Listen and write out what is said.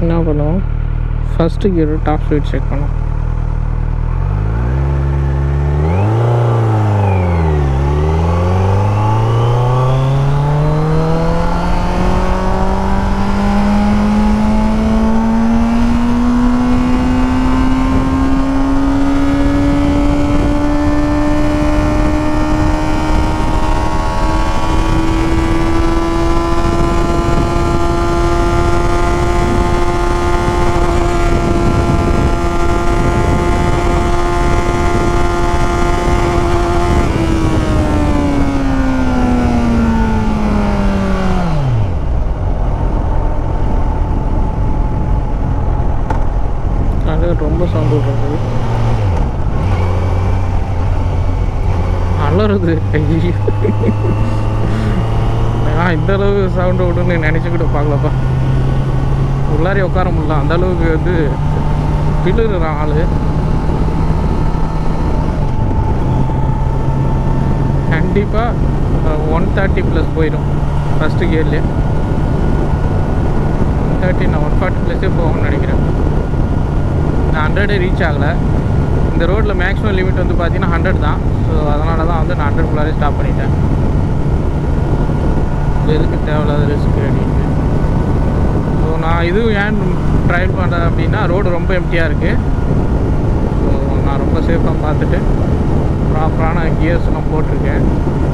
என்ன பண்ணுவோம் first gear top speed check பண்ணுவோம் அது ரொம்ப சவுண்ட் விடுறது அலறுது ஐயோ நான் இந்த அளவு சவுண்டு விடுன்னு நினச்சிக்கிட்டு பார்க்கலப்பா உள்ளாரே உட்கார முடியல அந்த அளவுக்கு வந்து பிள்ளுறான் ஆளு கண்டிப்பாக ஒன் தேர்ட்டி ப்ளஸ் போயிடும் ஃபஸ்ட்டு கியர்லேயே ஒன் தேர்ட்டி நான் ஒன் ஃபார்ட்டி ப்ளஸ்ஸே போகும்னு நினைக்கிறேன் நான் ஹண்ட்ரடே ரீச் ஆகலை இந்த ரோட்டில் மேக்ஸிமம் லிமிட் வந்து பார்த்தீங்கன்னா ஹண்ட்ரட் தான் ஸோ அதனால தான் வந்து நான் ஹண்ட்ரட்குள்ளாரே ஸ்டாப் பண்ணிட்டேன் இது எதுக்கு தேவையில்லாத ரிஸ்க் அப்படின்ட்டு ஸோ நான் இது ஏன் ட்ரையல் பண்ணுறேன் அப்படின்னா ரோடு ரொம்ப எம்டியாக இருக்குது ஸோ நான் ரொம்ப சேஃபாக பார்த்துட்டு ப்ராப்பரான கியர்ஸ்லாம் போட்டிருக்கேன்